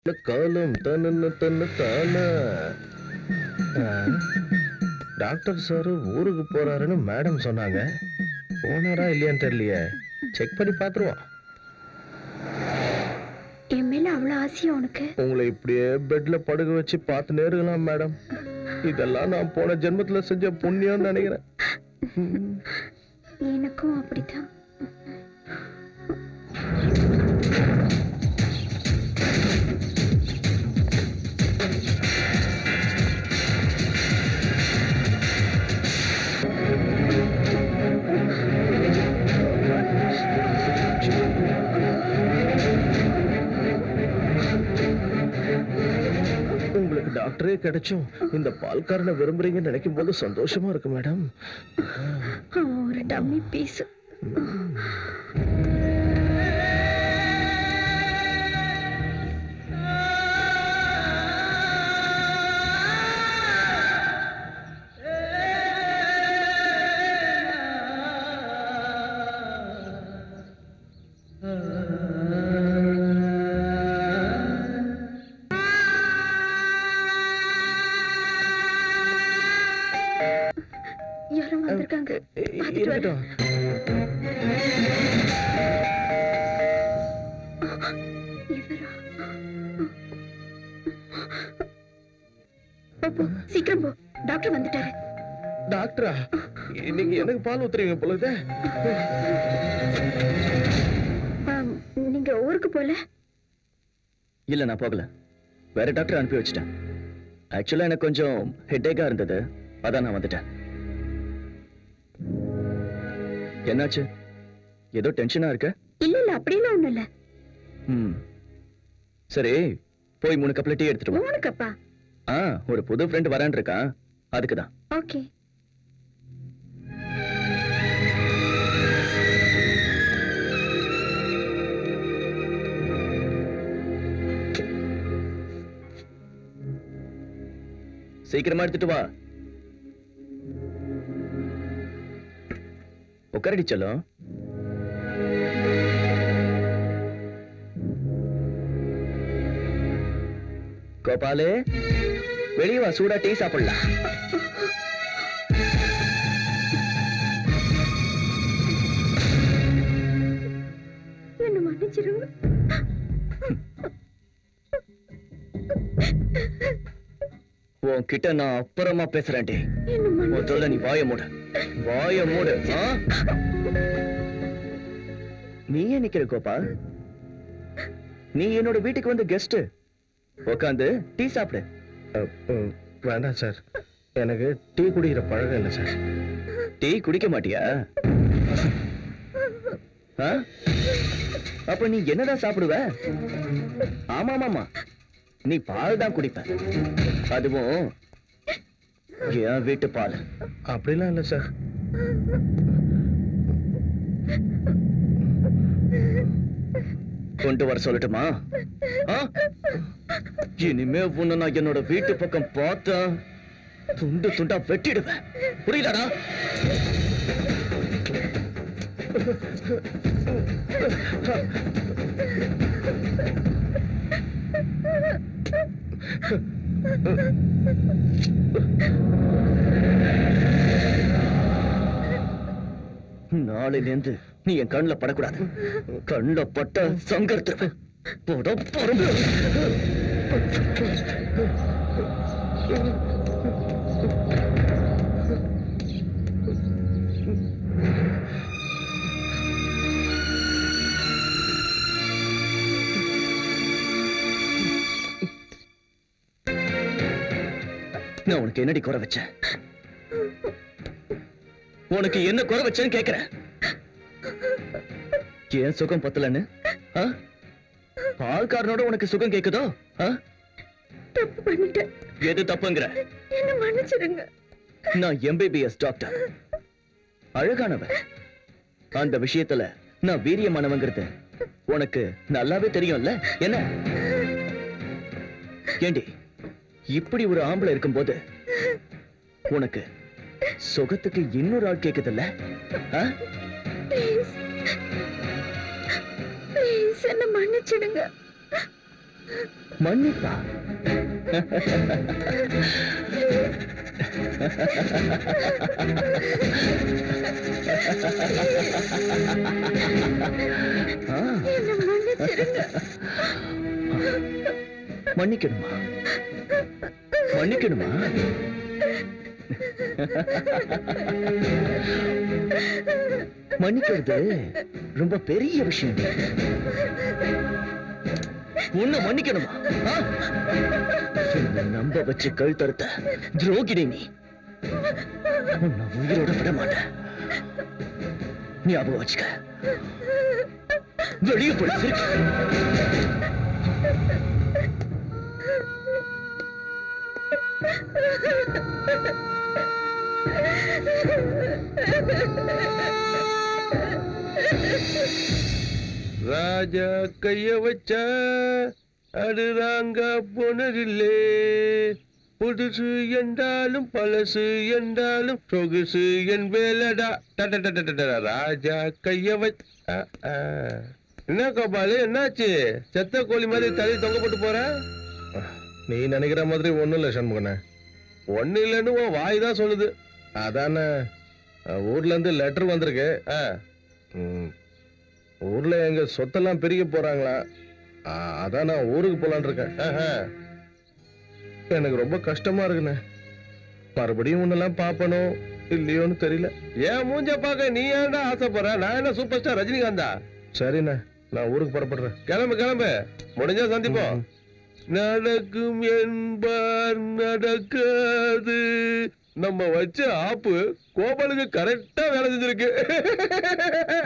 இந்த காலம் தன்னு தன்னு தானா ஆ, டாக்டர் சார் ஊருக்கு போறாருன்னு மேடம் சொன்னாங்க போனாரா இல்லையான்னு தெரியலையே செக் பண்ணி பார்த்துருவோம் என் மேல அவ்வளவு ஆசையா உனக்கு உங்களை இப்படியே பெட்ல படுக்க வச்சு பார்த்து நேருக்கலாம் மேடம் இதெல்லாம் நான் போன ஜென்மத்துல செஞ்ச புண்ணியம்னு நினைக்கிறேன் எனக்கும் அப்படித்தான் உங்களுக்கு டாக்டரே கிடைச்சும் இந்த பால்காரனை விரும்புறீங்கன்னு நினைக்கும் போது சந்தோஷமா இருக்கு மேடம் அவன் ஒரு டம்மி பீஸ் யாரும் வந்திருக்காங்க பார்த்துட்டு வரேன். இருக்கட்டும் இவரா போ, போ, சீக்கிரம் போ டாக்டர் வந்துட்டாரு டாக்டரா நீங்க எனக்கு பால் ஊத்துறீங்க பொழுது ஆம், நீங்க ஊருக்கு போல இல்ல நான் போகல வேற டாக்டர் அனுப்பி வச்சிட்டேன் ஆக்சுவலா எனக்கு கொஞ்சம் ஹெட்டேக்கா இருந்தது அதான் நான் வந்துட்டேன் என்னாச்சு ஏதோ டென்ஷனா இருக்க இல்ல இல்ல அப்படியெல்லாம் ஒண்ணும் இல்ல ம் சரி போய் மூணு கப்ல டீ எடுத்துட்டு வா மூணு கப்பா ஆ ஒரு புது ஃப்ரெண்ட் வரான் இருக்கான் அதுக்கு தான் ஓகே சீக்கிரமா எடுத்துட்டு வா உட்காரடி செல்லம் கோபாலு வெளியே வா சூடா டீ சாப்பிடலாம் என்ன மன்னிச்சிருங்க உன்கிட்ட நான் அப்புறமா பேசுறேன் டி என்ன மன்னி முதல்ல நீ வாய மூடு வாய மூடு ஆ? நீ ஏன் நிக்கிற கோபால் நீ என்னோட வீட்டுக்கு வந்து கெஸ்ட் உட்காந்து டீ சாப்பிடு அஹ், அஹ், வேண்டாம் சார் எனக்கு டீ குடிக்கிற பழக்கம் இல்லை சார் டீ குடிக்க மாட்டியா ஆ? அப்ப நீ என்னதான் சாப்பிடுவ ஆமா ஆமா நீ பால் தான் குடிப்ப அதுவும் என் வீட்டு பால் அப்படிலாம் இல்லை சார் கொண்டு வர சொல்லட்டுமா ஆ? இனிமே உன்னை நான் என்னோட வீட்டு பக்கம் பார்த்தேன் துண்டு துண்டா வெட்டிடுவேன் புரியலடா நாளையிலேருந்து நீ என் கண்ணுல படக்கூடாது கண்ணுல பட்ட சங்கர்த்துருவேன் போட பொறுமை நான் உனக்கு என்னடி குறை வச்சேன் உனக்கு என்ன குறை வச்சேன்னு கேக்குறேன் ஏன் சுகம் பத்தலன்னு ஆ? பால்காரனோட உனக்கு சுகம் கேக்குதோ ஆ? தப்பு பண்ணிட்டேன் எது தப்புங்கிற என்ன மன்னிச்சிருங்க நான் எம்பிபிஎஸ் டாக்டர் அழகானவன் அந்த விஷயத்துல நான் வீரியமானவங்கிறது உனக்கு நல்லாவே தெரியும்ல என்ன ஏண்டி இப்படி ஒரு ஆம்பளை இருக்கும்போது உனக்கு சுகத்துக்கு இன்னொரு ஆள் கேக்குதுல்ல ஆ? ப்ளீஸ் ப்ளீஸ் என்ன மன்னிச்சிடுங்க மன்னிப்பா ஆ, என்ன மன்னிச்சிருங்க மன்னிக்கணுமா மன்னிக்கணுமா மன்னிக்கிறது ரொம்ப பெரிய விஷயம் உன்னை மன்னிக்கணுமா ஆ? என்னை நம்ப வச்சு கழுத்தறுத்த துரோகிணி நீ உன்னை உயிரோட விட மாட்டேன் ஞாபகம் வச்சுக்க வெளியே போய் சிரிக்க ராஜா கைய வச்சா அடுறாங்க போனதில்லே புதுசு என்றாலும் பழசு என்றாலும் சொகுசு என் வேலடா டடடடடடட. ராஜா கைய வச்ச ஆ, ஆ. என்ன கோபாலு என்னாச்சு செத்த கோழி மாதிரி தலை தொங்க போட்டு போற நீ நினைக்கிற மாதிரி ஒண்ணும் இல்ல சண்முகனே ஒண்ணு இல்லைன்னு உன் வாய் தான் சொல்லுது அதானே அஹ், ஊர்ல இருந்து லெட்டர் வந்திருக்கு ஆ. ம். ஊர்ல எங்க சொத்தெல்லாம் பிரிக்க போறாங்களா ஆ, அதான் நான் ஊருக்கு போலான்னு இருக்கேன் ஆஹா. எனக்கு ரொம்ப கஷ்டமா இருக்குண்ணே மறுபடியும் உன்னெல்லாம் பாப்பனும் இல்லையோன்னு தெரியல ஏன் மூஞ்ச பார்க்க நீ ஏன்டா ஆசைப்படுற நான் என்ன சூப்பர் ஸ்டார் ரஜினிகாந்தா சரிண்ணே நான் ஊருக்கு புறப்படுறேன் கிளம்பு கிளம்பு முடிஞ்சா சந்திப்போம் நடக்கும் என்பார் நடக்காது நம்ம வச்ச ஆப்பு கோபாலுக்கு கரெக்டா வேலை செஞ்சிருக்கு